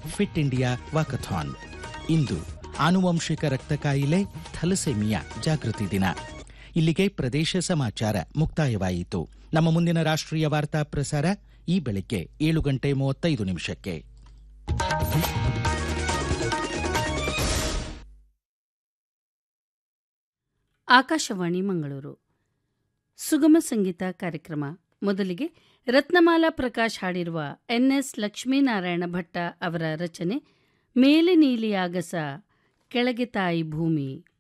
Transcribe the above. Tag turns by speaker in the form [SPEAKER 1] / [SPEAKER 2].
[SPEAKER 1] fit India walkathon ಇಂದು ಆನುವಂಶಿಕ ರಕ್ತ ಕಾಯಿಲೆ ಥಲಸೆಮಿಯಾ ಜಾಗೃತಿ ದಿನ ಇಲ್ಲಿಗೆ ಪ್ರದೇಶ ಸಮಾಚಾರ ಮುಕ್ತಾಯವಾಯಿತು ನಮ್ಮ ಮುಂದಿನ ರಾಷ್ಟ್ರೀಯ ವಾರ್ತಾ ಪ್ರಸಾರ ಈ ಬೆಳಿಗ್ಗೆ ಏಳು ಗಂಟೆ ಮೂವತ್ತೈದು ನಿಮಿಷಕ್ಕೆ
[SPEAKER 2] ಆಕಾಶವಾಣಿ ಮಂಗಳೂರು ಸುಗಮ ಸಂಗೀತ ಕಾರ್ಯಕ್ರಮ ಮೊದಲಿಗೆ ರತ್ನಮಾಲಾ ಪ್ರಕಾಶ್ ಹಾಡಿರುವ ಎನ್ಎಸ್ ಲಕ್ಷ್ಮೀನಾರಾಯಣ ಭಟ್ಟ ಅವರ ರಚನೆ ಮೇಲೆ ನೀಲಿ ಆಗಸ ಕೆಳಗೆ ತಾಯಿ ಭೂಮಿ